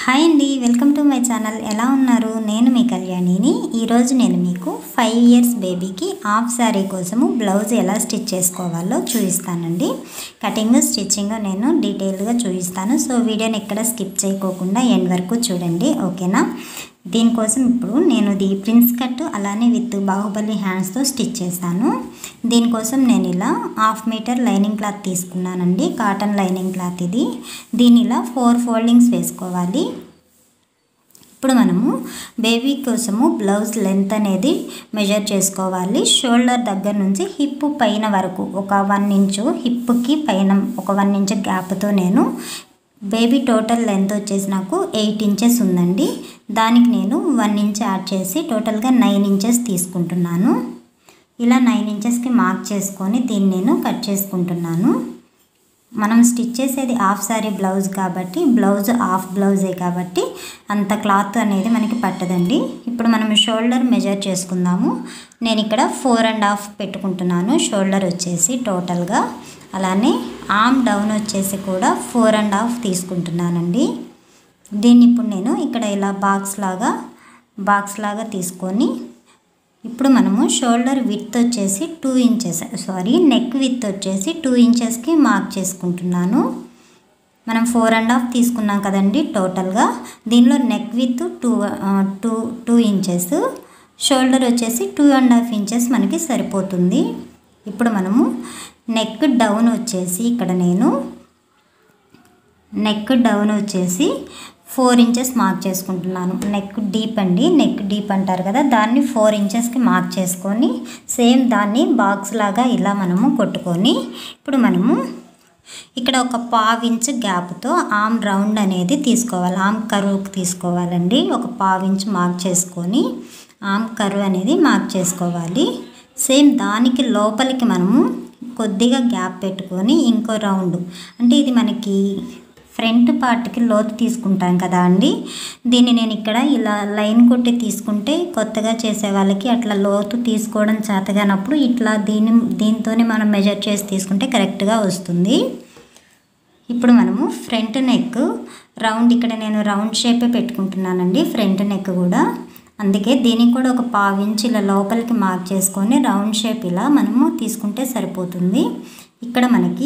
hi అండి welcome to my channel ఎలా ఉన్నారు నేను మీ కళ్యాణిని ఈరోజు నేను మీకు ఫైవ్ ఇయర్స్ బేబీకి హాఫ్ శారీ కోసము బ్లౌజ్ ఎలా స్టిచ్ చేసుకోవాలో చూపిస్తానండి కటింగ్ స్టిచ్చింగ్ నేను డీటెయిల్గా చూపిస్తాను సో వీడియోని ఎక్కడ స్కిప్ చేయకోకుండా ఎండ్ వరకు చూడండి ఓకేనా దీనికోసం ఇప్పుడు నేను ఇది ప్రిన్స్ కట్ అలానే విత్ బాహుబలి హ్యాండ్స్తో స్టిచ్ చేస్తాను దీనికోసం నేను ఇలా హాఫ్ మీటర్ లైనింగ్ క్లాత్ తీసుకున్నానండి కాటన్ లైనింగ్ క్లాత్ ఇది దీని ఇలా ఫోర్ ఫోల్డింగ్స్ వేసుకోవాలి ఇప్పుడు మనము బేబీ కోసము బ్లౌజ్ లెంత్ అనేది మెజర్ చేసుకోవాలి షోల్డర్ దగ్గర నుంచి హిప్ పైన వరకు ఒక వన్ ఇంచు హిప్కి పైన ఒక వన్ ఇంచ్ గ్యాప్తో నేను బేబీ టోటల్ లెంత్ వచ్చేసి నాకు ఎయిట్ ఇంచెస్ ఉందండి దానికి నేను వన్ ఇంచ్ యాడ్ చేసి టోటల్గా నైన్ ఇంచెస్ తీసుకుంటున్నాను ఇలా నైన్ ఇంచెస్కి మార్క్ చేసుకొని దీన్ని నేను కట్ చేసుకుంటున్నాను మనం స్టిచ్ చేసేది హాఫ్ సారీ బ్లౌజ్ కాబట్టి బ్లౌజ్ హాఫ్ బ్లౌజే కాబట్టి అంత క్లాత్ అనేది మనకి పట్టదండి ఇప్పుడు మనం షోల్డర్ మెజర్ చేసుకుందాము నేను ఇక్కడ ఫోర్ అండ్ హాఫ్ పెట్టుకుంటున్నాను షోల్డర్ వచ్చేసి టోటల్గా అలానే ఆమ్ డౌన్ వచ్చేసి కూడా ఫోర్ అండ్ హాఫ్ తీసుకుంటున్నానండి దీన్ని ఇప్పుడు నేను ఇక్కడ ఇలా బాక్స్ లాగా బాక్స్ లాగా తీసుకొని ఇప్పుడు మనము షోల్డర్ విత్ వచ్చేసి two inches sorry neck width వచ్చేసి టూ ఇంచెస్కి మార్క్ చేసుకుంటున్నాను మనం ఫోర్ అండ్ హాఫ్ తీసుకున్నాం కదండి టోటల్గా దీనిలో neck width two two two inches shoulder వచ్చేసి టూ అండ్ హాఫ్ ఇంచెస్ మనకి సరిపోతుంది ఇప్పుడు మనము నెక్ డౌన్ వచ్చేసి ఇక్కడ నేను నెక్ డౌన్ వచ్చేసి ఫోర్ ఇంచెస్ మార్క్ చేసుకుంటున్నాను నెక్ డీప్ అండి నెక్ డీప్ అంటారు కదా దాన్ని ఫోర్ ఇంచెస్కి మార్క్ చేసుకొని సేమ్ దాన్ని బాక్స్ లాగా ఇలా మనము కొట్టుకొని ఇప్పుడు మనము ఇక్కడ ఒక పావు ఇంచ్ గ్యాప్తో ఆమ్ రౌండ్ అనేది తీసుకోవాలి ఆమ్ కరువుకి తీసుకోవాలండి ఒక పావు ఇంచ్ మార్క్ చేసుకొని ఆమ్ కరువు అనేది మార్క్ చేసుకోవాలి సేమ్ దానికి లోపలికి మనము కొద్దిగా గ్యాప్ పెట్టుకొని ఇంకో రౌండ్ అంటే ఇది మనకి ఫ్రంట్ పార్ట్కి లోతు తీసుకుంటాం కదా అండి దీన్ని నేను ఇక్కడ ఇలా లైన్ కొట్టి తీసుకుంటే కొత్తగా చేసే వాళ్ళకి అట్లా లోతు తీసుకోవడం చేతగానప్పుడు ఇట్లా దీని దీంతోనే మనం మెజర్ చేసి తీసుకుంటే కరెక్ట్గా వస్తుంది ఇప్పుడు మనము ఫ్రంట్ నెక్ రౌండ్ ఇక్కడ నేను రౌండ్ షేపే పెట్టుకుంటున్నానండి ఫ్రంట్ నెక్ కూడా అందుకే దీనికి కూడా ఒక పావు ఇంచ్ ఇలా లోపలికి మార్క్ చేసుకొని రౌండ్ షేప్ ఇలా మనము తీసుకుంటే సరిపోతుంది ఇక్కడ మనకి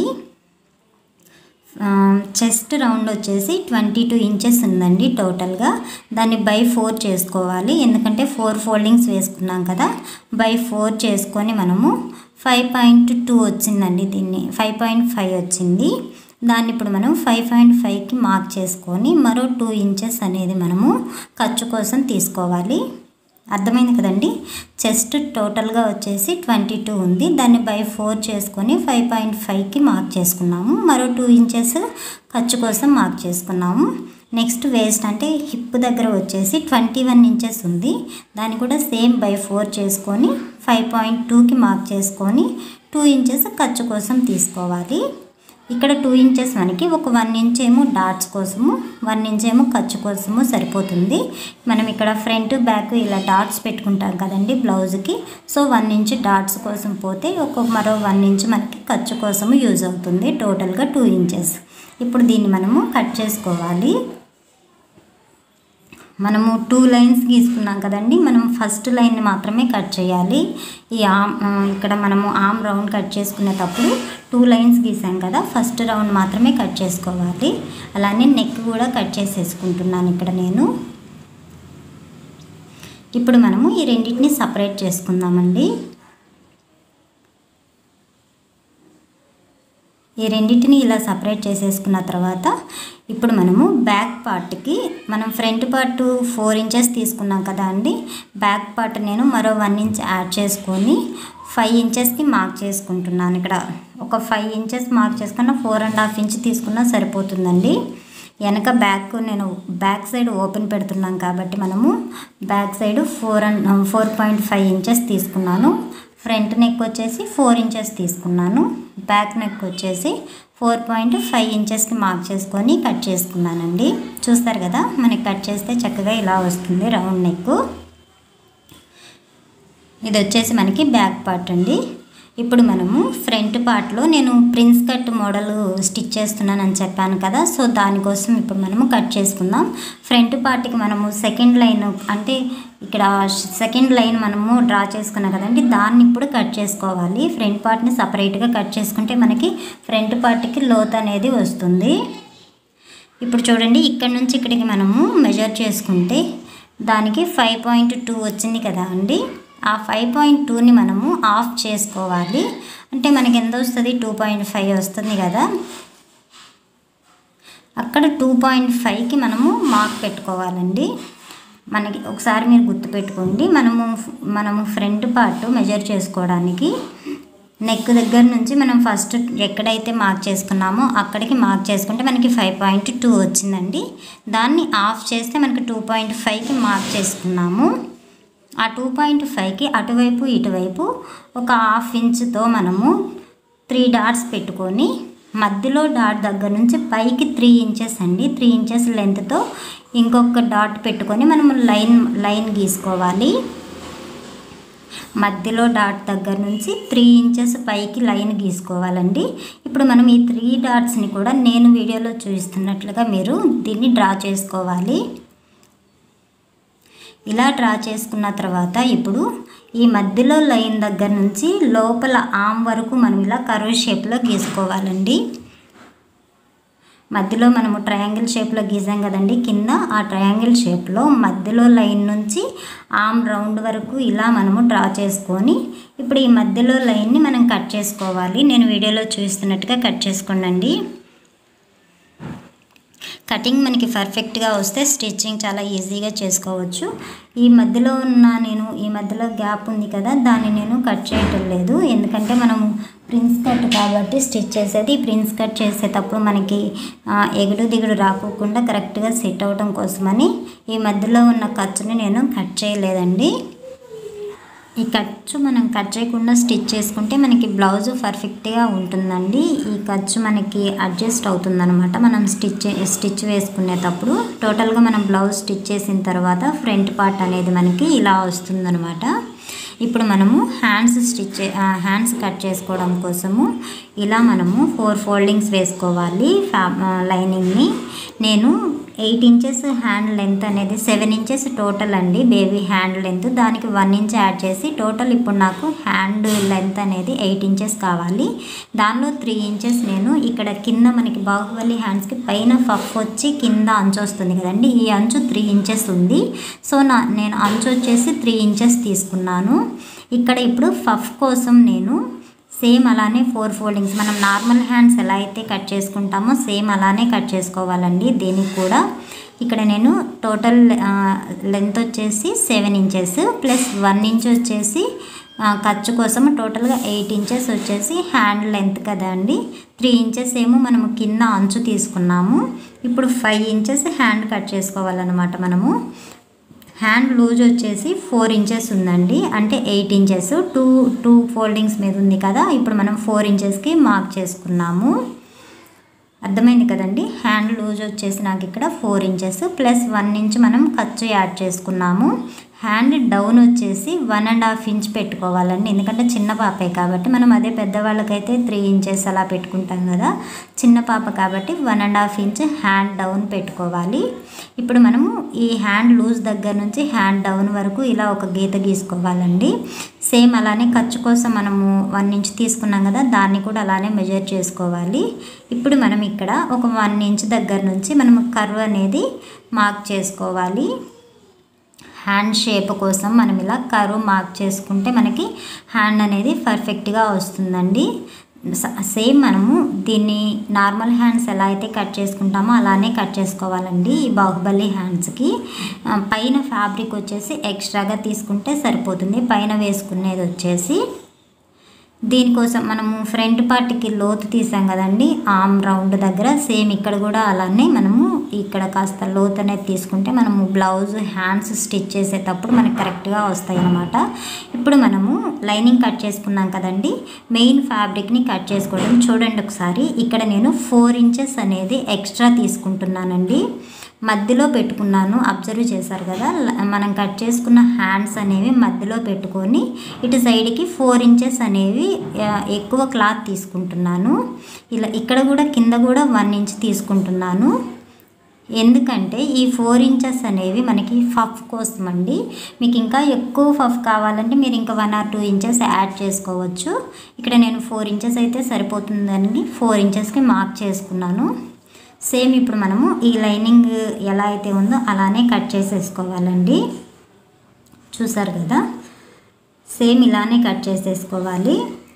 చెస్ట్ రౌండ్ వచ్చేసి ట్వంటీ టూ ఇంచెస్ ఉందండి టోటల్గా దాన్ని బై ఫోర్ చేసుకోవాలి ఎందుకంటే ఫోర్ ఫోల్డింగ్స్ వేసుకున్నాం కదా బై ఫోర్ చేసుకొని మనము ఫైవ్ పాయింట్ టూ వచ్చిందండి దీన్ని ఫైవ్ పాయింట్ ఫైవ్ వచ్చింది దాన్ని ఇప్పుడు మనం ఫైవ్ పాయింట్ ఫైవ్కి మార్క్ చేసుకొని మరో టూ ఇంచెస్ అనేది మనము ఖర్చు కోసం తీసుకోవాలి అర్థమైంది కదండి చెస్ట్ టోటల్గా వచ్చేసి ట్వంటీ టూ ఉంది దాన్ని బై ఫోర్ చేసుకొని ఫైవ్ పాయింట్ ఫైవ్కి మార్క్ చేసుకున్నాము మరో టూ ఇంచెస్ ఖర్చు కోసం మార్క్ చేసుకున్నాము నెక్స్ట్ వేస్ట్ అంటే హిప్ దగ్గర వచ్చేసి ట్వంటీ వన్ ఇంచెస్ ఉంది దాన్ని కూడా సేమ్ బై ఫోర్ చేసుకొని ఫైవ్ పాయింట్ టూకి మార్క్ చేసుకొని టూ ఇంచెస్ ఖర్చు కోసం తీసుకోవాలి ఇక్కడ టూ ఇంచెస్ మనకి ఒక వన్ ఇంచ్ ఏమో డాట్స్ కోసము వన్ ఇంచ్ ఏమో ఖర్చు కోసము సరిపోతుంది మనం ఇక్కడ ఫ్రంట్ బ్యాక్ ఇలా డాట్స్ పెట్టుకుంటాం కదండి బ్లౌజ్కి సో వన్ ఇంచ్ డాట్స్ కోసం పోతే ఒక మరో వన్ ఇంచ్ మనకి ఖర్చు కోసము యూజ్ అవుతుంది టోటల్గా టూ ఇంచెస్ ఇప్పుడు దీన్ని మనము కట్ చేసుకోవాలి మనము టూ లైన్స్ గీసుకున్నాం కదండి మనం ఫస్ట్ లైన్ని మాత్రమే కట్ చేయాలి ఈ ఆమ్ ఇక్కడ మనము ఆమ్ రౌండ్ కట్ చేసుకునేటప్పుడు టూ లైన్స్ గీసాం కదా ఫస్ట్ రౌండ్ మాత్రమే కట్ చేసుకోవాలి అలానే నెక్ కూడా కట్ చేసేసుకుంటున్నాను ఇక్కడ నేను ఇప్పుడు మనము ఈ రెండింటిని సపరేట్ చేసుకుందామండి ఈ రెండింటిని ఇలా సపరేట్ చేసేసుకున్న తర్వాత ఇప్పుడు మనము బ్యాక్ పార్ట్కి మనం ఫ్రంట్ పార్ట్ ఫోర్ ఇంచెస్ తీసుకున్నాం కదా అండి బ్యాక్ పార్ట్ నేను మరో వన్ ఇంచ్ యాడ్ చేసుకొని ఫైవ్ ఇంచెస్కి మార్క్ చేసుకుంటున్నాను ఇక్కడ ఒక ఫైవ్ ఇంచెస్ మార్క్ చేసుకున్న ఫోర్ అండ్ హాఫ్ ఇంచ్ తీసుకున్నా సరిపోతుందండి వెనక బ్యాక్ నేను బ్యాక్ సైడ్ ఓపెన్ పెడుతున్నాం కాబట్టి మనము back side four and four point five inches తీసుకున్నాను ఫ్రంట్ నెక్ వచ్చేసి ఫోర్ ఇంచెస్ తీసుకున్నాను బ్యాక్ నెక్ వచ్చేసి ఫోర్ పాయింట్ ఫైవ్ ఇంచెస్కి మార్క్ చేసుకొని కట్ చేసుకున్నానండి చూస్తారు కదా మనకి కట్ చేస్తే చక్కగా ఇలా వస్తుంది రౌండ్ నెక్ ఇది వచ్చేసి మనకి బ్యాక్ పార్ట్ అండి ఇప్పుడు మనము ఫ్రంట్ పార్ట్లో నేను ప్రిన్స్ కట్ మోడల్ స్టిచ్ చేస్తున్నానని చెప్పాను కదా సో దానికోసం ఇప్పుడు మనము కట్ చేసుకుందాం ఫ్రంట్ పార్ట్కి మనము సెకండ్ లైన్ అంటే ఇక్కడ సెకండ్ లైన్ మనము డ్రా చేసుకున్నాం కదండి దాన్ని ఇప్పుడు కట్ చేసుకోవాలి ఫ్రంట్ పార్ట్ని సపరేట్గా కట్ చేసుకుంటే మనకి ఫ్రంట్ పార్ట్కి లోత్ అనేది వస్తుంది ఇప్పుడు చూడండి ఇక్కడ నుంచి ఇక్కడికి మనము మెజర్ చేసుకుంటే దానికి ఫైవ్ పాయింట్ టూ వచ్చింది కదా అండి ఆ ఫైవ్ పాయింట్ టూని మనము ఆఫ్ చేసుకోవాలి అంటే మనకి ఎంత వస్తుంది టూ పాయింట్ ఫైవ్ వస్తుంది కదా అక్కడ టూ పాయింట్ ఫైవ్కి మనము మార్క్ పెట్టుకోవాలండి మనకి ఒకసారి మీరు గుర్తుపెట్టుకోండి మనము మనము ఫ్రంట్ పార్ట్ మెజర్ చేసుకోవడానికి నెక్ దగ్గర నుంచి మనం ఫస్ట్ ఎక్కడైతే మార్క్ చేసుకున్నామో అక్కడికి మార్క్ చేసుకుంటే మనకి ఫైవ్ పాయింట్ టూ వచ్చిందండి దాన్ని ఆఫ్ చేస్తే మనకి టూ పాయింట్ ఫైవ్కి మార్క్ చేసుకున్నాము ఆ టూ పాయింట్ ఫైవ్కి అటువైపు ఇటువైపు ఒక హాఫ్ ఇంచ్తో మనము త్రీ డాట్స్ పెట్టుకొని మధ్యలో డాట్ దగ్గర నుంచి పైకి త్రీ ఇంచెస్ అండి త్రీ ఇంచెస్ లెంత్తో ఇంకొక డాట్ పెట్టుకొని మనము లైన్ లైన్ గీసుకోవాలి మధ్యలో డాట్ దగ్గర నుంచి త్రీ ఇంచెస్ పైకి లైన్ గీసుకోవాలండి ఇప్పుడు మనం ఈ త్రీ డాట్స్ని కూడా నేను వీడియోలో చూపిస్తున్నట్లుగా మీరు దీన్ని డ్రా చేసుకోవాలి ఇలా డ్రా చేసుకున్న తర్వాత ఇప్పుడు ఈ మధ్యలో లైన్ దగ్గర నుంచి లోపల ఆమ్ వరకు మనం ఇలా కరువు షేప్లో గీసుకోవాలండి మధ్యలో మనము ట్రయాంగిల్ షేప్లో గీసాం కదండి కింద ఆ ట్రయాంగిల్ షేప్లో మధ్యలో లైన్ నుంచి ఆమ్ రౌండ్ వరకు ఇలా మనము డ్రా చేసుకొని ఇప్పుడు ఈ మధ్యలో లైన్ని మనం కట్ చేసుకోవాలి నేను వీడియోలో చూస్తున్నట్టుగా కట్ చేసుకోండి కటింగ్ మనకి పర్ఫెక్ట్గా వస్తే స్టిచ్చింగ్ చాలా ఈజీగా చేసుకోవచ్చు ఈ మధ్యలో ఉన్న నేను ఈ మధ్యలో గ్యాప్ ఉంది కదా దాన్ని నేను కట్ చేయటం లేదు ఎందుకంటే మనము ప్రిన్స్ కట్ కాబట్టి స్టిచ్ చేసేది ప్రిన్స్ కట్ చేసేటప్పుడు మనకి ఎగుడు దిగుడు రాకోకుండా కరెక్ట్గా సెట్ అవడం కోసమని ఈ మధ్యలో ఉన్న ఖర్చుని నేను కట్ చేయలేదండి ఈ ఖర్చు మనం కట్ చేయకుండా స్టిచ్ చేసుకుంటే మనకి బ్లౌజ్ పర్ఫెక్ట్గా ఉంటుందండి ఈ ఖర్చు మనకి అడ్జస్ట్ అవుతుందన్నమాట మనం స్టిచ్ స్టిచ్ వేసుకునేటప్పుడు టోటల్గా మనం బ్లౌజ్ స్టిచ్ చేసిన తర్వాత ఫ్రంట్ పార్ట్ అనేది మనకి ఇలా వస్తుందన్నమాట ఇప్పుడు మనము హ్యాండ్స్ స్టిచ్ హ్యాండ్స్ కట్ చేసుకోవడం కోసము ఇలా మనము ఫోర్ ఫోల్డింగ్స్ వేసుకోవాలి ఫ్యా లైనింగ్ని నేను ఎయిట్ ఇంచెస్ హ్యాండ్ లెంత్ అనేది సెవెన్ ఇంచెస్ టోటల్ అండి బేబీ హ్యాండ్ లెంత్ దానికి వన్ ఇంచ్ యాడ్ చేసి టోటల్ ఇప్పుడు నాకు హ్యాండ్ లెంత్ అనేది ఎయిట్ ఇంచెస్ కావాలి దానిలో త్రీ ఇంచెస్ నేను ఇక్కడ కింద మనకి బాహుబలి హ్యాండ్స్కి పైన ఫఫ్ వచ్చి కింద అంచు వస్తుంది కదండి ఈ అంచు త్రీ ఇంచెస్ ఉంది సో నా నేను అంచు వచ్చేసి త్రీ ఇంచెస్ తీసుకున్నాను ఇక్కడ ఇప్పుడు ఫఫ్ కోసం నేను సేమ్ అలానే ఫోర్ ఫోల్డింగ్స్ మనం నార్మల్ హ్యాండ్స్ ఎలా అయితే కట్ చేసుకుంటామో సేమ్ అలానే కట్ చేసుకోవాలండి దీనికి కూడా ఇక్కడ నేను టోటల్ లెంత్ వచ్చేసి seven inches plus one inch వచ్చేసి ఖర్చు కోసం టోటల్గా ఎయిట్ ఇంచెస్ వచ్చేసి హ్యాండ్ లెంత్ కదా అండి త్రీ ఇంచెస్ ఏమో మనము కింద అంచు తీసుకున్నాము ఇప్పుడు ఫైవ్ ఇంచెస్ హ్యాండ్ కట్ చేసుకోవాలన్నమాట మనము హ్యాండ్ లూజ్ వచ్చేసి ఫోర్ ఇంచెస్ ఉందండి అంటే eight inches two two foldings మీద ఉంది కదా ఇప్పుడు మనం ఫోర్ ఇంచెస్కి మార్క్ చేసుకున్నాము అర్థమైంది కదండి హ్యాండ్ లూజ్ వచ్చేసి నాకు ఇక్కడ four inches plus one inch మనం ఖర్చు యాడ్ చేసుకున్నాము హ్యాండ్ డౌన్ వచ్చేసి వన్ అండ్ హాఫ్ ఇంచ్ పెట్టుకోవాలండి ఎందుకంటే చిన్న పాపే కాబట్టి మనం అదే పెద్దవాళ్ళకైతే త్రీ ఇంచెస్ అలా పెట్టుకుంటాం కదా చిన్న పాప కాబట్టి one and half inch hand down పెట్టుకోవాలి ఇప్పుడు మనము ఈ హ్యాండ్ లూజ్ దగ్గర నుంచి హ్యాండ్ డౌన్ వరకు ఇలా ఒక గీత గీసుకోవాలండి సేమ్ అలానే ఖర్చు కోసం మనము వన్ ఇంచ్ తీసుకున్నాం కదా దాన్ని కూడా అలానే మెజర్ చేసుకోవాలి ఇప్పుడు మనం ఇక్కడ ఒక వన్ ఇంచ్ దగ్గర నుంచి మనము కర్వ్ అనేది మార్క్ చేసుకోవాలి హ్యాండ్ షేప్ కోసం మనం ఇలా కరువు మార్క్ చేసుకుంటే మనకి హ్యాండ్ అనేది పర్ఫెక్ట్గా వస్తుందండి సేమ్ మనము దీన్ని నార్మల్ హ్యాండ్స్ ఎలా అయితే కట్ చేసుకుంటామో అలానే కట్ చేసుకోవాలండి ఈ బాహుబలి హ్యాండ్స్కి పైన ఫ్యాబ్రిక్ వచ్చేసి ఎక్స్ట్రాగా తీసుకుంటే సరిపోతుంది పైన వేసుకునేది వచ్చేసి దీనికోసం మనము ఫ్రంట్ పార్ట్కి లోతు తీసాం కదండి ఆమ్ రౌండ్ దగ్గర సేమ్ ఇక్కడ కూడా అలానే మనము ఇక్కడ కాస్త లోత్ అనేది తీసుకుంటే మనము బ్లౌజ్ హ్యాండ్స్ స్టిచ్ చేసేటప్పుడు మనకి కరెక్ట్గా వస్తాయి అన్నమాట ఇప్పుడు మనము లైనింగ్ కట్ చేసుకున్నాం కదండి మెయిన్ ఫ్యాబ్రిక్ని కట్ చేసుకోవడం చూడండి ఒకసారి ఇక్కడ నేను ఫోర్ ఇంచెస్ అనేది ఎక్స్ట్రా తీసుకుంటున్నానండి మధ్యలో పెట్టుకున్నాను అబ్జర్వ్ చేశారు కదా ల- మనం కట్ చేసుకున్న హ్యాండ్స్ అనేవి మధ్యలో పెట్టుకొని ఇటు సైడ్కి ఫోర్ ఇంచెస్ అనేవి ఆ, ఎక్కువ క్లాత్ తీసుకుంటున్నాను ఇలా ఇక్కడ కూడా కింద కూడా వన్ ఇంచ్ తీసుకుంటున్నాను ఎందుకంటే ఈ ఫోర్ ఇంచెస్ అనేవి మనకి ఫఫ్ కోసం అండి మీకు ఇంకా ఎక్కువ ఫఫ్ కావాలంటే మీరు ఇంకా one or two inches add చేసుకోవచ్చు ఇక్కడ నేను ఫోర్ ఇంచెస్ అయితే సరిపోతుందండి ఫోర్ ఇంచెస్కి మార్క్ చేసుకున్నాను సేమ్ ఇప్పుడు మనము ఈ లైనింగ్ ఎలా అయితే ఉందో అలానే కట్ చేసేసుకోవాలండి చూసారు కదా సేమ్ ఇలానే కట్ చేసేసుకోవాలి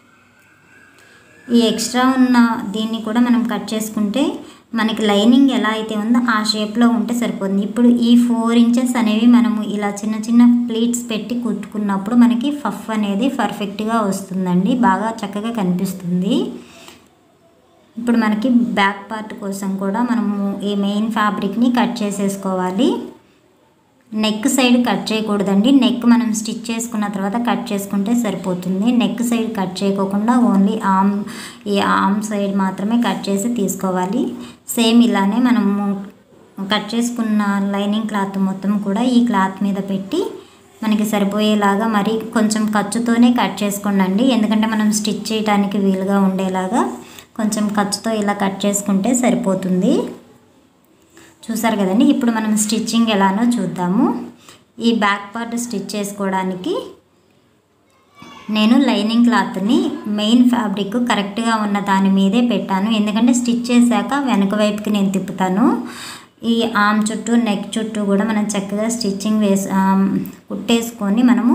ఈ ఎక్స్ట్రా ఉన్న దీన్ని కూడా మనం కట్ చేసుకుంటే మనకి లైనింగ్ ఎలా అయితే ఉందో ఆ షేప్లో ఉంటే సరిపోతుంది ఇప్పుడు ఈ ఫోర్ ఇంచెస్ అనేవి మనము ఇలా చిన్న చిన్న ప్లీట్స్ పెట్టి కుట్టుకున్నప్పుడు మనకి ఫఫ్ అనేది పర్ఫెక్ట్గా వస్తుందండి బాగా చక్కగా కనిపిస్తుంది ఇప్పుడు మనకి బ్యాక్ పార్ట్ కోసం కూడా మనము ఈ మెయిన్ ఫ్యాబ్రిక్ని కట్ చేసేసుకోవాలి నెక్ సైడ్ కట్ చేయకూడదండి నెక్ మనం స్టిచ్ చేసుకున్న తర్వాత కట్ చేసుకుంటే సరిపోతుంది నెక్ సైడ్ కట్ చేయకోకుండా ఓన్లీ ఆమ్ ఈ ఆమ్ సైడ్ మాత్రమే కట్ చేసి తీసుకోవాలి సేమ్ ఇలానే మనము కట్ చేసుకున్న లైనింగ్ క్లాత్ మొత్తం కూడా ఈ క్లాత్ మీద పెట్టి మనకి సరిపోయేలాగా మరి కొంచెం ఖర్చుతోనే కట్ చేసుకోండి ఎందుకంటే మనం స్టిచ్ చేయడానికి వీలుగా ఉండేలాగా కొంచెం ఖర్చుతో ఇలా కట్ చేసుకుంటే సరిపోతుంది చూసారు కదండి ఇప్పుడు మనం స్టిచ్చింగ్ ఎలానో చూద్దాము ఈ బ్యాక్ పార్ట్ స్టిచ్ చేసుకోవడానికి నేను లైనింగ్ క్లాత్ని మెయిన్ ఫ్యాబ్రిక్ కరెక్ట్గా ఉన్న దాని మీదే పెట్టాను ఎందుకంటే స్టిచ్ చేశాక వెనక వైపుకి నేను తిప్పుతాను ఈ ఆమ్ చుట్టూ నెక్ చుట్టూ కూడా మనం చక్కగా స్టిచ్చింగ్ వేసి ఆమ్, కుట్టేసుకొని మనము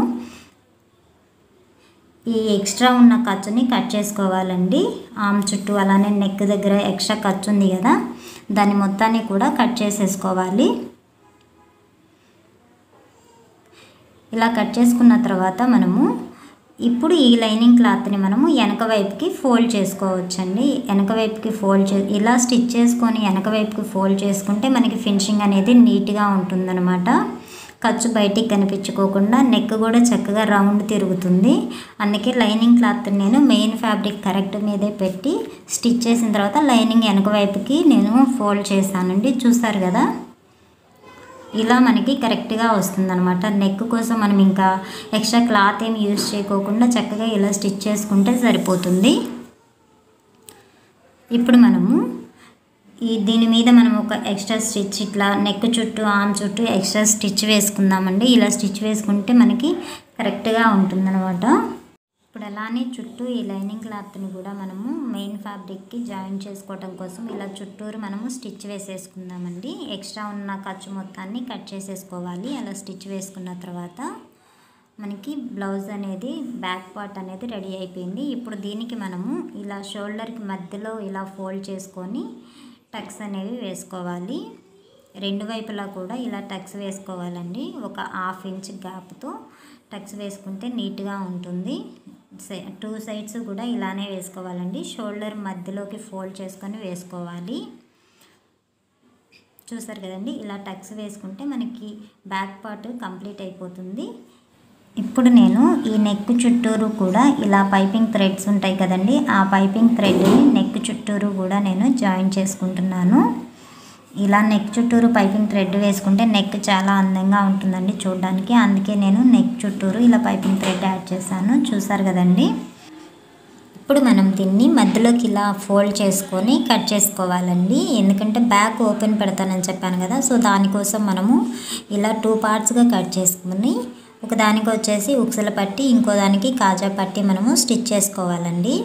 ఈ ఎక్స్ట్రా ఉన్న ఖర్చుని కట్ చేసుకోవాలండి ఆమ్ చుట్టూ అలానే నెక్ దగ్గర ఎక్స్ట్రా ఖర్చు ఉంది కదా దాని మొత్తాన్ని కూడా కట్ చేసేసుకోవాలి ఇలా కట్ చేసుకున్న తర్వాత మనము ఇప్పుడు ఈ లైనింగ్ క్లాత్ని మనము వెనక వైపుకి ఫోల్డ్ చేసుకోవచ్చండి వెనక వైపుకి ఫోల్డ్ చే ఇలా స్టిచ్ చేసుకొని వెనక వైపుకి ఫోల్డ్ చేసుకుంటే మనకి ఫినిషింగ్ అనేది నీట్గా ఉంటుందన్నమాట ఖర్చు బయటికి కనిపించుకోకుండా నెక్ కూడా చక్కగా రౌండ్ తిరుగుతుంది అందుకే లైనింగ్ క్లాత్ నేను మెయిన్ ఫ్యాబ్రిక్ కరెక్ట్ మీదే పెట్టి స్టిచ్ చేసిన తర్వాత లైనింగ్ వెనక వైపుకి నేను ఫోల్డ్ చేశానండి చూసారు కదా ఇలా మనకి కరెక్ట్గా వస్తుందన్నమాట నెక్ కోసం మనం ఇంకా ఎక్స్ట్రా క్లాత్ ఏం యూజ్ చేయకోకుండా చక్కగా ఇలా స్టిచ్ చేసుకుంటే సరిపోతుంది ఇప్పుడు మనము ఈ దీని మీద మనం ఒక ఎక్స్ట్రా స్టిచ్ ఇట్లా నెక్ చుట్టూ ఆమ్ చుట్టూ ఎక్స్ట్రా స్టిచ్ వేసుకుందామండి ఇలా స్టిచ్ వేసుకుంటే మనకి కరెక్ట్గా ఉంటుందన్నమాట ఇప్పుడు అలానే చుట్టూ ఈ లైనింగ్ క్లాత్ని కూడా మనము మెయిన్ ఫ్యాబ్రిక్కి జాయిన్ చేసుకోవటం కోసం ఇలా చుట్టూరు మనము స్టిచ్ వేసేసుకుందామండి ఎక్స్ట్రా ఉన్న ఖర్చు మొత్తాన్ని కట్ చేసేసుకోవాలి అలా స్టిచ్ వేసుకున్న తర్వాత మనకి బ్లౌజ్ అనేది బ్యాక్ పార్ట్ అనేది రెడీ అయిపోయింది ఇప్పుడు దీనికి మనము ఇలా షోల్డర్కి మధ్యలో ఇలా ఫోల్డ్ చేసుకొని టక్స్ అనేవి వేసుకోవాలి రెండు వైపులా కూడా ఇలా టక్స్ వేసుకోవాలండి ఒక హాఫ్ ఇంచ్ గ్యాప్తో టక్స్ వేసుకుంటే నీట్గా ఉంటుంది టూ సైడ్స్ కూడా ఇలానే వేసుకోవాలండి షోల్డర్ మధ్యలోకి ఫోల్డ్ చేసుకొని వేసుకోవాలి చూసారు కదండి ఇలా టక్స్ వేసుకుంటే మనకి బ్యాక్ పార్ట్ కంప్లీట్ అయిపోతుంది ఇప్పుడు నేను ఈ నెక్ చుట్టూరు కూడా ఇలా పైపింగ్ థ్రెడ్స్ ఉంటాయి కదండి ఆ పైపింగ్ థ్రెడ్ని నెక్ చుట్టూరు కూడా నేను జాయిన్ చేసుకుంటున్నాను ఇలా నెక్ చుట్టూరు పైపింగ్ థ్రెడ్ వేసుకుంటే నెక్ చాలా అందంగా ఉంటుందండి చూడడానికి అందుకే నేను నెక్ చుట్టూరు ఇలా పైపింగ్ థ్రెడ్ యాడ్ చేశాను చూసారు కదండి ఇప్పుడు మనం దీన్ని మధ్యలోకి ఇలా ఫోల్డ్ చేసుకొని కట్ చేసుకోవాలండి ఎందుకంటే బ్యాక్ ఓపెన్ పెడతానని చెప్పాను కదా సో దానికోసం మనము ఇలా టూ పార్ట్స్గా కట్ చేసుకుని ఒక దానికి వచ్చేసి ఉక్సల పట్టి ఇంకో దానికి కాజా పట్టి మనము స్టిచ్ చేసుకోవాలండి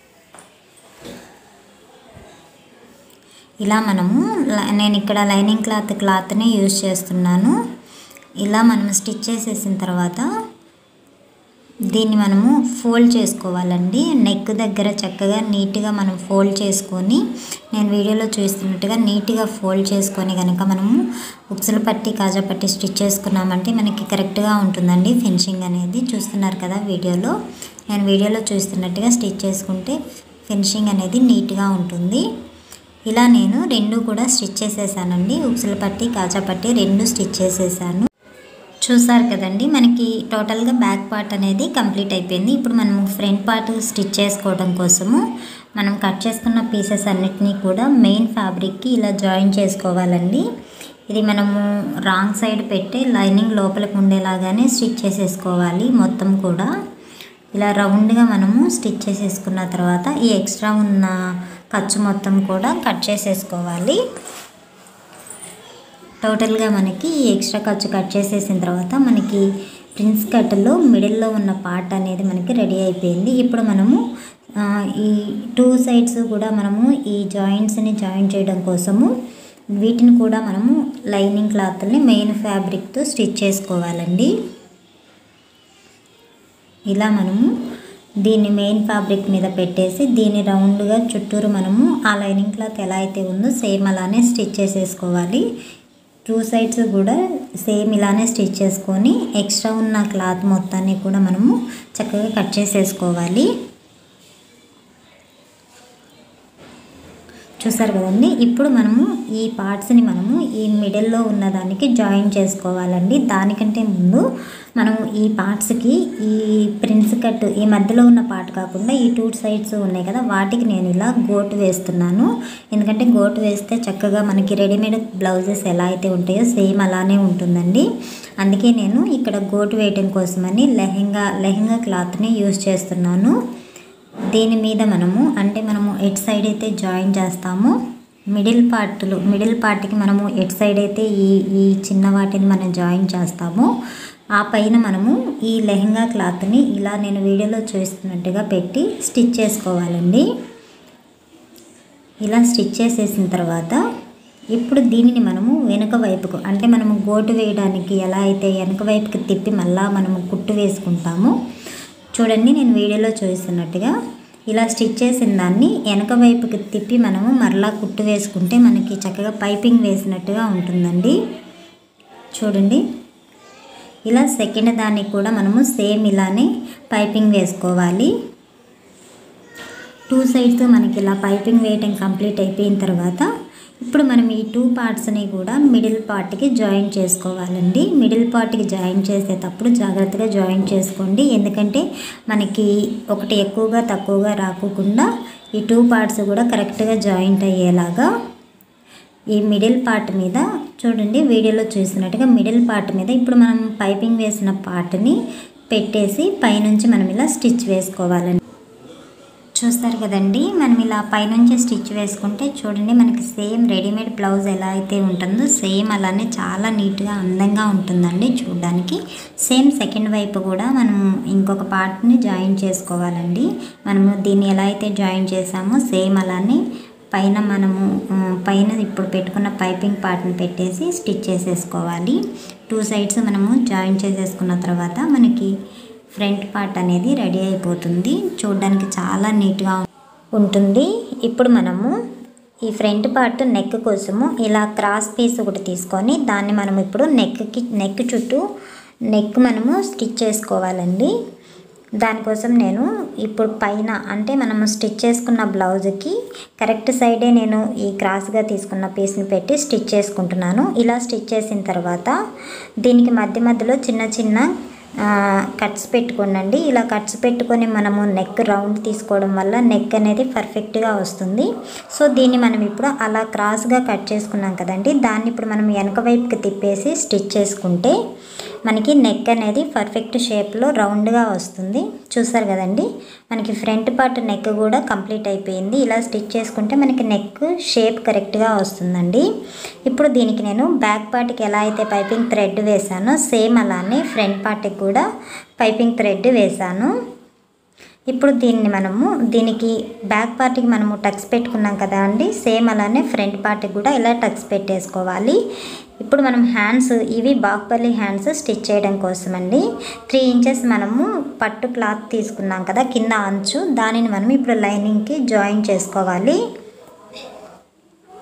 ఇలా మనము ల- నేను ఇక్కడ లైనింగ్ క్లాత్ క్లాత్ని యూజ్ చేస్తున్నాను ఇలా మనం స్టిచ్ చేసేసిన తర్వాత దీన్ని మనము ఫోల్డ్ చేసుకోవాలండి నెక్ దగ్గర చక్కగా నీట్గా మనం ఫోల్డ్ చేసుకొని నేను వీడియోలో చూస్తున్నట్టుగా నీట్గా ఫోల్డ్ చేసుకొని కనుక మనము ఉక్సులు పట్టి కాజా పట్టి స్టిచ్ చేసుకున్నామంటే మనకి కరెక్ట్గా ఉంటుందండి ఫినిషింగ్ అనేది చూస్తున్నారు కదా వీడియోలో నేను వీడియోలో చూస్తున్నట్టుగా స్టిచ్ చేసుకుంటే ఫినిషింగ్ అనేది నీట్గా ఉంటుంది ఇలా నేను రెండు కూడా స్టిచ్ చేసేసానండి ఉక్సుల పట్టి కాజా పట్టి రెండు స్టిచ్ చేసేసాను చూసారు కదండి మనకి టోటల్గా బ్యాక్ పార్ట్ అనేది కంప్లీట్ అయిపోయింది ఇప్పుడు మనము ఫ్రంట్ పార్ట్ స్టిచ్ చేసుకోవడం కోసము మనం కట్ చేసుకున్న పీసెస్ అన్నిటినీ కూడా మెయిన్ ఫ్యాబ్రిక్కి ఇలా జాయిన్ చేసుకోవాలండి ఇది మనము రాంగ్ సైడ్ పెట్టి లైనింగ్ లోపలికి ఉండేలాగానే స్టిచ్ చేసేసుకోవాలి మొత్తం కూడా ఇలా రౌండ్గా మనము స్టిచ్ చేసేసుకున్న తర్వాత ఈ ఎక్స్ట్రా ఉన్న ఖర్చు మొత్తం కూడా కట్ చేసేసుకోవాలి టోటల్గా మనకి ఈ ఎక్స్ట్రా ఖర్చు కట్ చేసేసిన తర్వాత మనకి ప్రిన్స్ కట్లో మిడిల్లో ఉన్న పార్ట్ అనేది మనకి రెడీ అయిపోయింది ఇప్పుడు మనము ఆ, ఈ టూ సైడ్స్ కూడా మనము ఈ జాయింట్స్ని జాయిన్ చేయడం కోసము వీటిని కూడా మనము లైనింగ్ క్లాత్ని మెయిన్ ఫ్యాబ్రిక్తో స్టిచ్ చేసుకోవాలండి ఇలా మనము దీన్ని మెయిన్ ఫ్యాబ్రిక్ మీద పెట్టేసి దీన్ని రౌండ్గా చుట్టూరు మనము ఆ లైనింగ్ క్లాత్ ఎలా అయితే ఉందో సేమ్ అలానే స్టిచ్ చేసేసుకోవాలి టూ సైడ్స్ కూడా సేమ్ ఇలానే స్టిచ్ చేసుకొని ఎక్స్ట్రా ఉన్న క్లాత్ మొత్తాన్ని కూడా మనము చక్కగా కట్ చేసేసుకోవాలి చూసారు కదండి ఇప్పుడు మనము ఈ పార్ట్స్ని మనము ఈ మిడిల్లో ఉన్న దానికి జాయిన్ చేసుకోవాలండి దానికంటే ముందు మనం ఈ పార్ట్స్కి ఈ ప్రిన్స్ కట్ ఈ మధ్యలో ఉన్న పార్ట్ కాకుండా ఈ టూ సైడ్స్ ఉన్నాయి కదా వాటికి నేను ఇలా గోటు వేస్తున్నాను ఎందుకంటే గోటు వేస్తే చక్కగా మనకి రెడీమేడ్ బ్లౌజెస్ ఎలా అయితే ఉంటాయో సేమ్ అలానే ఉంటుందండి అందుకే నేను ఇక్కడ గోటు వేయటం కోసమని లెహెంగా లెహెంగా క్లాత్ని యూస్ చేస్తున్నాను దీని మీద మనము అంటే మనము ఎట్ సైడ్ అయితే జాయిన్ చేస్తామో మిడిల్ పార్ట్లో మిడిల్ పార్ట్కి మనము ఎట్ సైడ్ అయితే ఈ ఈ చిన్న వాటిని మనం జాయిన్ చేస్తామో ఆ పైన మనము ఈ లెహంగా క్లాత్ని ఇలా నేను వీడియోలో చూస్తున్నట్టుగా పెట్టి స్టిచ్ చేసుకోవాలండి ఇలా స్టిచ్ చేసేసిన తర్వాత ఇప్పుడు దీనిని మనము వెనుక వైపుకు అంటే మనము గోటు వేయడానికి ఎలా అయితే వెనుక వైపుకి తిప్పి మళ్ళా మనము కుట్టు వేసుకుంటామో చూడండి నేను వీడియోలో చూస్తున్నట్టుగా ఇలా స్టిచ్ చేసిన దాన్ని వెనక వైపుకి తిప్పి మనము మరలా కుట్టు వేసుకుంటే మనకి చక్కగా పైపింగ్ వేసినట్టుగా ఉంటుందండి చూడండి ఇలా సెకండ్ దానికి కూడా మనము సేమ్ ఇలానే పైపింగ్ వేసుకోవాలి టూ సైడ్స్ మనకి ఇలా పైపింగ్ వేయటం కంప్లీట్ అయిపోయిన తర్వాత ఇప్పుడు మనం ఈ టూ పార్ట్స్ని కూడా మిడిల్ పార్ట్కి జాయిన్ చేసుకోవాలండి మిడిల్ పార్ట్కి జాయిన్ చేసేటప్పుడు జాగ్రత్తగా జాయిన్ చేసుకోండి ఎందుకంటే మనకి ఒకటి ఎక్కువగా తక్కువగా రాకోకుండా ఈ టూ పార్ట్స్ కూడా కరెక్ట్గా జాయింట్ అయ్యేలాగా ఈ మిడిల్ పార్ట్ మీద చూడండి వీడియోలో చూసినట్టుగా మిడిల్ పార్ట్ మీద ఇప్పుడు మనం పైపింగ్ వేసిన పార్ట్ని పెట్టేసి పైనుంచి మనం ఇలా స్టిచ్ వేసుకోవాలండి చూస్తారు కదండి మనం ఇలా పైనుంచి స్టిచ్ వేసుకుంటే చూడండి మనకి సేమ్ రెడీమేడ్ బ్లౌజ్ ఎలా అయితే ఉంటుందో సేమ్ అలానే చాలా నీట్గా అందంగా ఉంటుందండి చూడడానికి సేమ్ సెకండ్ వైపు కూడా మనం ఇంకొక పార్ట్ని జాయిన్ చేసుకోవాలండి మనము దీన్ని ఎలా అయితే జాయిన్ చేసామో సేమ్ అలానే పైన మనము ఆ, పైన ఇప్పుడు పెట్టుకున్న పైపింగ్ పార్ట్ని పెట్టేసి స్టిచ్ చేసేసుకోవాలి టూ సైడ్స్ మనము జాయిన్ చేసేసుకున్న తర్వాత మనకి ఫ్రంట్ పార్ట్ అనేది రెడీ అయిపోతుంది చూడడానికి చాలా నీట్గా ఉంటుంది ఇప్పుడు మనము ఈ ఫ్రంట్ పార్ట్ నెక్ కోసము ఇలా క్రాస్ పీస్ ఒకటి తీసుకొని దాన్ని మనం ఇప్పుడు నెక్కి నెక్ చుట్టూ నెక్ మనము స్టిచ్ చేసుకోవాలండి దానికోసం నేను ఇప్పుడు పైన అంటే మనము స్టిచ్ చేసుకున్న బ్లౌజ్కి కరెక్ట్ సైడే నేను ఈ క్రాస్గా తీసుకున్న పీస్ని పెట్టి స్టిచ్ చేసుకుంటున్నాను ఇలా స్టిచ్ చేసిన తర్వాత దీనికి మధ్య మధ్యలో చిన్న చిన్న కట్స్ పెట్టుకోండి ఇలా కట్స్ పెట్టుకొని మనము నెక్ రౌండ్ తీసుకోవడం వల్ల నెక్ అనేది పర్ఫెక్ట్గా వస్తుంది సో దీన్ని మనం ఇప్పుడు అలా క్రాస్గా కట్ చేసుకున్నాం కదండి దాన్ని ఇప్పుడు మనం వెనక వైపుకి తిప్పేసి స్టిచ్ చేసుకుంటే మనకి నెక్ అనేది పర్ఫెక్ట్ షేప్లో రౌండ్గా వస్తుంది చూసారు కదండి మనకి ఫ్రంట్ పార్ట్ నెక్ కూడా కంప్లీట్ అయిపోయింది ఇలా స్టిచ్ చేసుకుంటే మనకి నెక్ షేప్ కరెక్ట్గా వస్తుందండి ఇప్పుడు దీనికి నేను బ్యాక్ పార్ట్కి ఎలా అయితే పైపింగ్ థ్రెడ్ వేసానో సేమ్ అలానే ఫ్రంట్ పార్ట్కి కూడా పైపింగ్ థ్రెడ్ వేసాను ఇప్పుడు దీన్ని మనము దీనికి బ్యాక్ పార్ట్కి మనము టక్స్ పెట్టుకున్నాం కదా అండి సేమ్ అలానే ఫ్రంట్ పార్ట్కి కూడా ఇలా టక్స్ పెట్టేసుకోవాలి ఇప్పుడు మనం హ్యాండ్స్ ఇవి బాక్పల్లి హ్యాండ్స్ స్టిచ్ చేయడం కోసం అండి త్రీ ఇంచెస్ మనము పట్టు క్లాత్ తీసుకున్నాం కదా కింద అంచు దానిని మనం ఇప్పుడు లైనింగ్కి జాయిన్ చేసుకోవాలి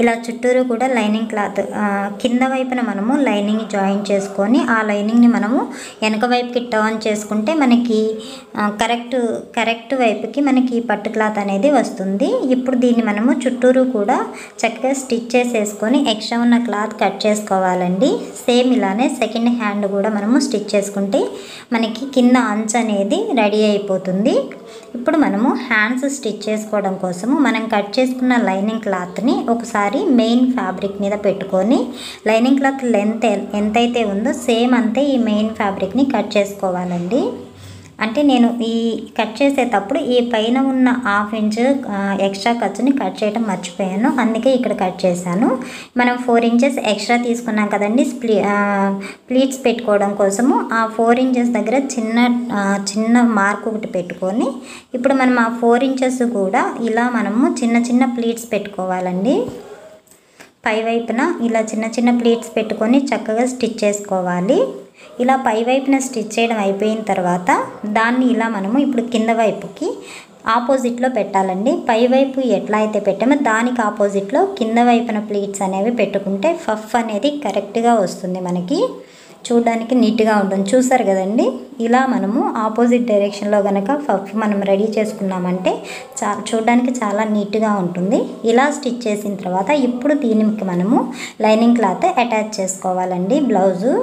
ఇలా చుట్టూరు కూడా లైనింగ్ క్లాత్ ఆ, కింద వైపున మనము లైనింగ్ జాయిన్ చేసుకొని ఆ లైనింగ్ని మనము వెనక వైపుకి టర్న్ చేసుకుంటే మనకి ఆ, కరెక్ట్ కరెక్ట్ వైపుకి మనకి పట్టు క్లాత్ అనేది వస్తుంది ఇప్పుడు దీన్ని మనము చుట్టూరు కూడా చక్కగా స్టిచ్ చేసేసుకొని ఎక్స్ట్రా ఉన్న క్లాత్ కట్ చేసుకోవాలండి సేమ్ ఇలానే సెకండ్ హ్యాండ్ కూడా మనము స్టిచ్ చేసుకుంటే మనకి కింద అంచు అనేది రెడీ అయిపోతుంది ఇప్పుడు మనము హ్యాండ్స్ స్టిచ్ చేసుకోవడం కోసము మనం కట్ చేసుకున్న లైనింగ్ క్లాత్ని ఒకసారి మెయిన్ ఫ్యాబ్రిక్ మీద పెట్టుకొని లైనింగ్ క్లాత్ లెంత్ ఎంతైతే ఉందో సేమ్ అంతే ఈ మెయిన్ ఫ్యాబ్రిక్ని కట్ చేసుకోవాలండి అంటే నేను ఈ కట్ చేసేటప్పుడు ఈ పైన ఉన్న హాఫ్ ఇంచ్ ఆ, ఎక్స్ట్రా ఖర్చుని కట్ చేయడం మర్చిపోయాను అందుకే ఇక్కడ కట్ చేశాను మనం ఫోర్ ఇంచెస్ ఎక్స్ట్రా తీసుకున్నాం కదండి స్ప్లీ ఆ, ప్లీట్స్ పెట్టుకోవడం కోసము ఆ ఫోర్ ఇంచెస్ దగ్గర చిన్న ఆ, చిన్న మార్క్ ఒకటి పెట్టుకొని ఇప్పుడు మనం ఆ ఫోర్ ఇంచెస్ కూడా ఇలా మనము చిన్న చిన్న ప్లీట్స్ పెట్టుకోవాలండి పై వైపున ఇలా చిన్న చిన్న ప్లీట్స్ పెట్టుకొని చక్కగా స్టిచ్ చేసుకోవాలి ఇలా పై వైపున స్టిచ్ చేయడం అయిపోయిన తర్వాత దాన్ని ఇలా మనము ఇప్పుడు కింద వైపుకి ఆపోజిట్లో పెట్టాలండి పై వైపు ఎట్లా అయితే పెట్టామో దానికి ఆపోజిట్లో కింద వైపున ప్లీట్స్ అనేవి పెట్టుకుంటే ఫఫ్ అనేది కరెక్ట్గా వస్తుంది మనకి చూడడానికి నీట్గా ఉంటుంది చూసారు కదండి ఇలా మనము ఆపోజిట్ డైరెక్షన్లో కనుక ఫఫ్ మనం రెడీ చేసుకున్నామంటే చా చూడడానికి చాలా నీట్గా ఉంటుంది ఇలా స్టిచ్ చేసిన తర్వాత ఇప్పుడు దీనికి మనము లైనింగ్ క్లాత్ అటాచ్ చేసుకోవాలండి బ్లౌజు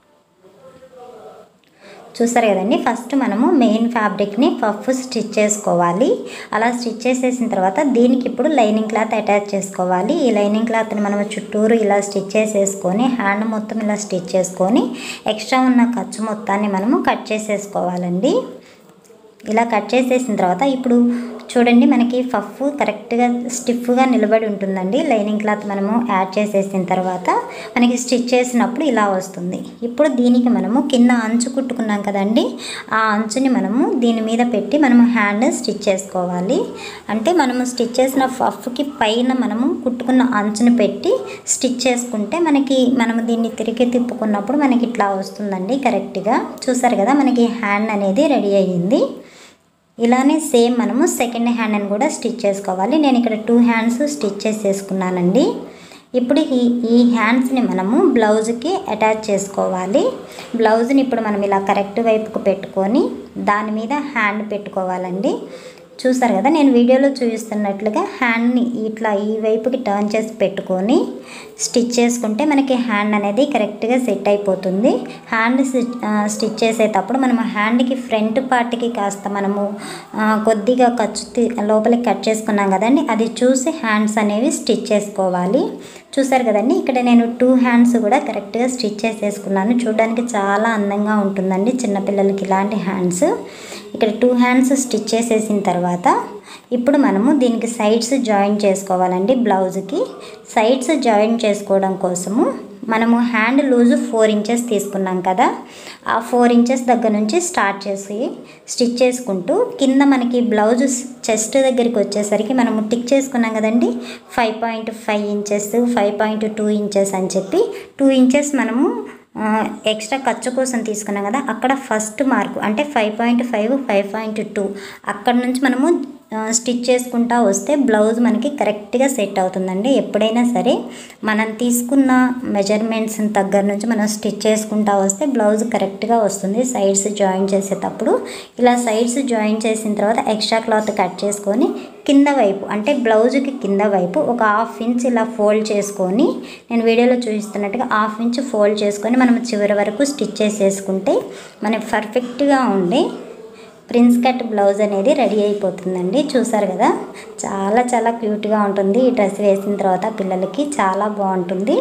చూసారు కదండి ఫస్ట్ మనము మెయిన్ ఫ్యాబ్రిక్ని పఫ్ స్టిచ్ చేసుకోవాలి అలా స్టిచ్ చేసేసిన తర్వాత దీనికి ఇప్పుడు లైనింగ్ క్లాత్ అటాచ్ చేసుకోవాలి ఈ లైనింగ్ క్లాత్ని మనము చుట్టూరు ఇలా స్టిచ్ చేసేసుకొని హ్యాండ్ మొత్తం ఇలా స్టిచ్ చేసుకొని ఎక్స్ట్రా ఉన్న ఖర్చు మొత్తాన్ని మనము కట్ చేసేసుకోవాలండి ఇలా కట్ చేసేసిన తర్వాత ఇప్పుడు చూడండి మనకి పఫ్ కరెక్ట్గా స్టిఫ్గా నిలబడి ఉంటుందండి లైనింగ్ క్లాత్ మనము యాడ్ చేసేసిన తర్వాత మనకి స్టిచ్ చేసినప్పుడు ఇలా వస్తుంది ఇప్పుడు దీనికి మనము కింద అంచు కుట్టుకున్నాం కదండి ఆ అంచుని మనము దీని మీద పెట్టి మనము హ్యాండ్ స్టిచ్ చేసుకోవాలి అంటే మనము స్టిచ్ చేసిన పఫ్కి పైన మనము కుట్టుకున్న అంచుని పెట్టి స్టిచ్ చేసుకుంటే మనకి మనము దీన్ని తిరిగి తిప్పుకున్నప్పుడు మనకి ఇట్లా వస్తుందండి కరెక్ట్గా చూసారు కదా మనకి హ్యాండ్ అనేది రెడీ అయ్యింది ఇలానే సేమ్ మనము సెకండ్ హ్యాండ్ అని కూడా స్టిచ్ చేసుకోవాలి నేను ఇక్కడ టూ హ్యాండ్స్ స్టిచ్ చేసేసుకున్నానండి ఇప్పుడు ఈ ఈ హ్యాండ్స్ని మనము బ్లౌజ్కి అటాచ్ చేసుకోవాలి బ్లౌజ్ని ఇప్పుడు మనం ఇలా కరెక్ట్ వైపుకు పెట్టుకొని దాని మీద హ్యాండ్ పెట్టుకోవాలండి చూసారు కదా నేను వీడియోలో చూపిస్తున్నట్లుగా హ్యాండ్ని ఇట్లా ఈ వైపుకి టర్న్ చేసి పెట్టుకొని స్టిచ్ చేసుకుంటే మనకి హ్యాండ్ అనేది కరెక్ట్గా సెట్ అయిపోతుంది హ్యాండ్ స్టిచ్ చేసేటప్పుడు మనము హ్యాండ్కి ఫ్రంట్ పార్ట్కి కాస్త మనము ఆ, కొద్దిగా ఖర్చు తీ- లోపలికి కట్ చేసుకున్నాం కదండి అది చూసి హ్యాండ్స్ అనేవి స్టిచ్ చేసుకోవాలి చూసారు కదండి ఇక్కడ నేను టూ హ్యాండ్స్ కూడా కరెక్ట్గా స్టిచ్ చేసేసుకున్నాను చూడడానికి చాలా అందంగా ఉంటుందండి చిన్నపిల్లలకి ఇలాంటి హ్యాండ్స్ ఇక్కడ టూ హ్యాండ్స్ స్టిచ్ చేసేసిన తర్వాత ఇప్పుడు మనము దీనికి సైడ్స్ జాయిన్ చేసుకోవాలండి బ్లౌజ్కి సైడ్స్ జాయిన్ చేసుకోవడం కోసము మనము హ్యాండ్ లూజ్ ఫోర్ ఇంచెస్ తీసుకున్నాం కదా ఆ ఫోర్ ఇంచెస్ దగ్గర నుంచి స్టార్ట్ చేసి స్టిచ్ చేసుకుంటూ కింద మనకి బ్లౌజ్ చెస్ట్ దగ్గరికి వచ్చేసరికి మనము టిక్ చేసుకున్నాం కదండి five point five inches five point two inches అని చెప్పి టూ ఇంచెస్ మనము ఆ, ఎక్స్ట్రా ఖర్చు కోసం తీసుకున్నాం కదా అక్కడ ఫస్ట్ మార్కు అంటే five point five five point two అక్కడ నుంచి మనము ఆ, స్టిచ్ చేసుకుంటా వస్తే బ్లౌజ్ మనకి కరెక్ట్గా సెట్ అవుతుందండి ఎప్పుడైనా సరే మనం తీసుకున్న మెజర్మెంట్స్ దగ్గర నుంచి మనం స్టిచ్ చేసుకుంటా వస్తే బ్లౌజ్ కరెక్ట్గా వస్తుంది సైడ్స్ జాయిన్ చేసేటప్పుడు ఇలా సైడ్స్ జాయిన్ చేసిన తర్వాత ఎక్స్ట్రా క్లాత్ కట్ చేసుకొని కింద వైపు అంటే బ్లౌజ్కి కింద వైపు ఒక హాఫ్ ఇంచ్ ఇలా ఫోల్డ్ చేసుకొని నేను వీడియోలో చూపిస్తున్నట్టుగా హాఫ్ ఇంచ్ ఫోల్డ్ చేసుకొని మనం చివరి వరకు స్టిచ్ చేసేసుకుంటే మనకి పర్ఫెక్ట్గా ఉండి ప్రిన్స్ కట్ బ్లౌజ్ అనేది రెడీ అయిపోతుందండి చూసారు కదా చాలా చాలా క్యూట్గా ఉంటుంది ఈ డ్రెస్ వేసిన తర్వాత పిల్లలకి చాలా బాగుంటుంది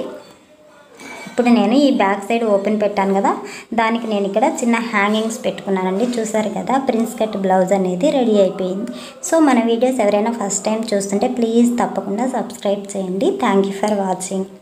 ఇప్పుడు నేను ఈ బ్యాక్ సైడ్ ఓపెన్ పెట్టాను కదా దానికి నేను ఇక్కడ చిన్న హ్యాంగింగ్స్ పెట్టుకున్నానండి చూసారు కదా ప్రిన్స్ కట్ బ్లౌజ్ అనేది రెడీ అయిపోయింది సో మన వీడియోస్ ఎవరైనా ఫస్ట్ టైం చూస్తుంటే ప్లీజ్ తప్పకుండా సబ్స్క్రైబ్ చేయండి థ్యాంక్ యూ ఫర్ వాచింగ్